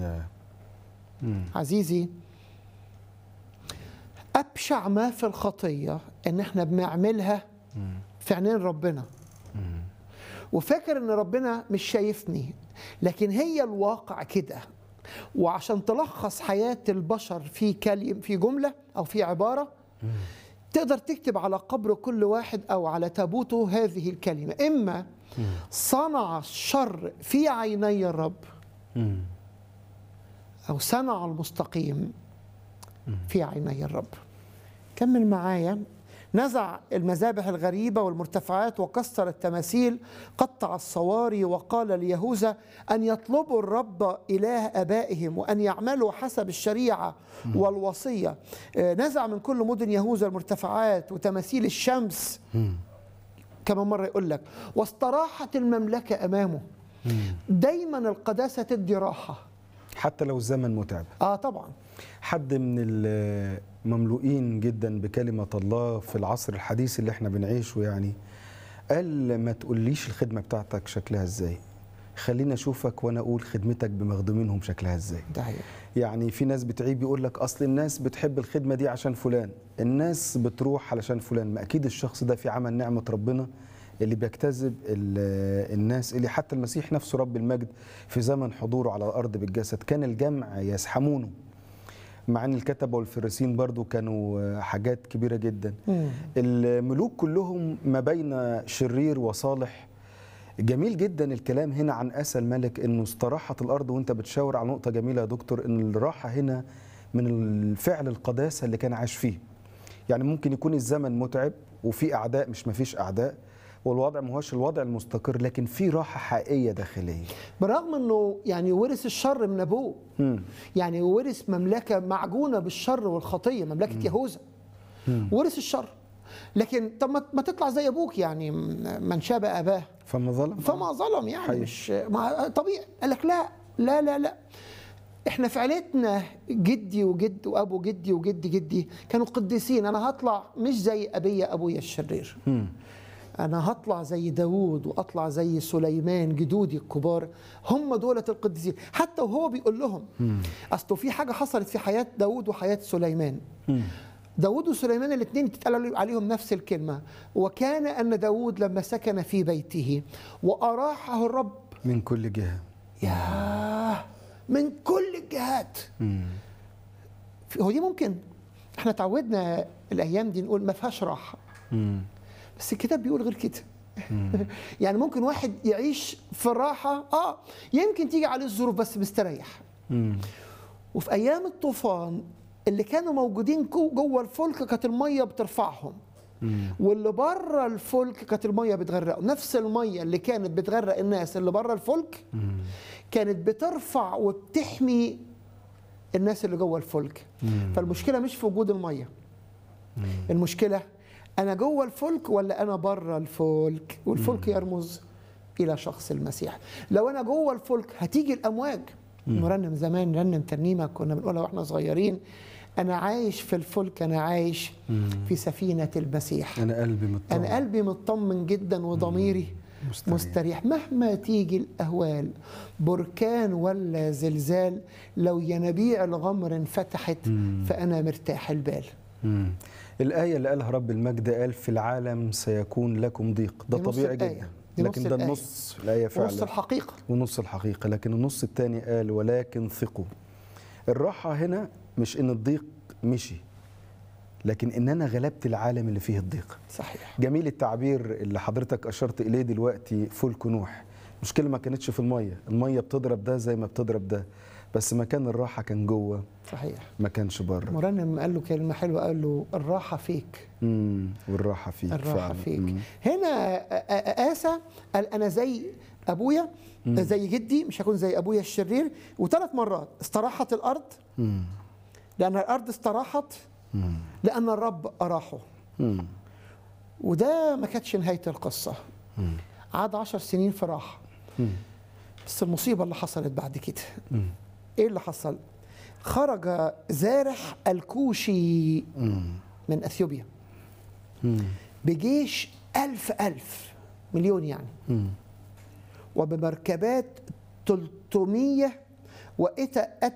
يا مم. عزيزي ابشع ما في الخطيه ان احنا بنعملها في عينين ربنا وفاكر ان ربنا مش شايفني لكن هي الواقع كده وعشان تلخص حياه البشر في كلمه في جمله او في عباره تقدر تكتب على قبر كل واحد او على تابوته هذه الكلمه اما صنع الشر في عيني الرب مم. أو صنع المستقيم في عيني الرب كمل معايا نزع المذابح الغريبة والمرتفعات وكسر التماثيل قطع الصواري وقال ليهوذا أن يطلبوا الرب إله أبائهم وأن يعملوا حسب الشريعة والوصية آه، نزع من كل مدن يهوذا المرتفعات وتماثيل الشمس كما مرة يقول لك واستراحت المملكة أمامه دايما القداسة تدي راحة حتى لو الزمن متعب آه طبعا حد من المملوئين جدا بكلمة الله في العصر الحديث اللي احنا بنعيشه يعني قال ما تقوليش الخدمة بتاعتك شكلها ازاي خليني اشوفك وانا اقول خدمتك بمخدومينهم شكلها ازاي ده حقيقي. يعني في ناس بتعيب يقول لك اصل الناس بتحب الخدمه دي عشان فلان الناس بتروح علشان فلان ما اكيد الشخص ده في عمل نعمه ربنا اللي بيجتذب ال- الناس اللي حتى المسيح نفسه رب المجد في زمن حضوره على الارض بالجسد كان الجمع يزحمونه مع ان الكتبه والفريسين برضو كانوا حاجات كبيره جدا مم. الملوك كلهم ما بين شرير وصالح جميل جدا الكلام هنا عن اسى الملك انه استراحت الارض وانت بتشاور على نقطه جميله يا دكتور ان الراحه هنا من الفعل القداسه اللي كان عايش فيه يعني ممكن يكون الزمن متعب وفي اعداء مش مفيش اعداء والوضع ما هوش الوضع المستقر لكن في راحه حقيقيه داخليه برغم انه يعني ورث الشر من ابوه مم. يعني ورث مملكه معجونه بالشر والخطيه مملكه يهوذا ورث الشر لكن طب ما- ما تطلع زي ابوك يعني من شابه اباه فما ظلم فما ظلم يعني حقيقي. مش ما طبيعي قال لك لا لا لا لا احنا في عيلتنا جدي وجد وابو جدي وجد جدي كانوا قديسين انا هطلع مش زي ابي ابويا الشرير مم. انا هطلع زي داوود واطلع زي سليمان جدودي الكبار هم دولة القديسين حتى وهو بيقول لهم اصله في حاجه حصلت في حياه داوود وحياه سليمان مم. داود وسليمان الاثنين تتقال عليهم نفس الكلمة وكان أن داود لما سكن في بيته وأراحه الرب من كل جهه ياه من كل الجهات مم. في- هو دي ممكن احنا تعودنا الأيام دي نقول ما فيهاش راحة مم. بس الكتاب بيقول غير كده يعني ممكن واحد يعيش في الراحة اه يمكن تيجي عليه الظروف بس مستريح مم. وفي ايام الطوفان اللي كانوا موجودين جو- جوه الفلك كانت الميه بترفعهم مم. واللي بره الفلك كانت الميه بتغرقهم نفس الميه اللي كانت بتغرق الناس اللي بره الفلك مم. كانت بترفع وبتحمي الناس اللي جوه الفلك مم. فالمشكله مش في وجود الميه المشكله انا جوه الفلك ولا انا بره الفلك والفلك يرمز الى شخص المسيح لو انا جوه الفلك هتيجي الامواج نرنم زمان نرنم ترنيمه كنا بنقولها واحنا صغيرين انا عايش في الفلك انا عايش في سفينه المسيح انا قلبي مطمئن انا قلبي مطمن جدا وضميري مستريح. مستريح مهما تيجي الاهوال بركان ولا زلزال لو ينابيع الغمر انفتحت فانا مرتاح البال مم. الآية اللي قالها رب المجد قال في العالم سيكون لكم ضيق ده دي نص طبيعي الآية. جدا دي لكن نص ده الآية. النص الآية ونص فعلا الحقيقه ونص الحقيقة لكن النص الثاني قال ولكن ثقوا الراحة هنا مش إن الضيق مشي لكن إن أنا غلبت العالم اللي فيه الضيق صحيح جميل التعبير اللي حضرتك أشرت إليه دلوقتي فلك نوح المشكلة ما كانتش في المية المية بتضرب ده زي ما بتضرب ده بس مكان الراحة كان جوه صحيح ما كانش بره مرنم قال له كلمه حلوه قال له الراحه فيك مم. والراحة فيك الراحه فعلا. فيك مم. هنا آ- آ- آسى قال انا زي ابويا زي جدي مش هكون زي ابويا الشرير وثلاث مرات استراحت الارض مم. لان الارض استراحت مم. لان الرب اراحه مم. وده ما كانتش نهايه القصه عاد عشر سنين في راحه مم. بس المصيبه اللي حصلت بعد كده مم. ايه اللي حصل خرج زارح الكوشي مم. من اثيوبيا مم. بجيش ألف ألف مليون يعني مم. وبمركبات 300 وإتى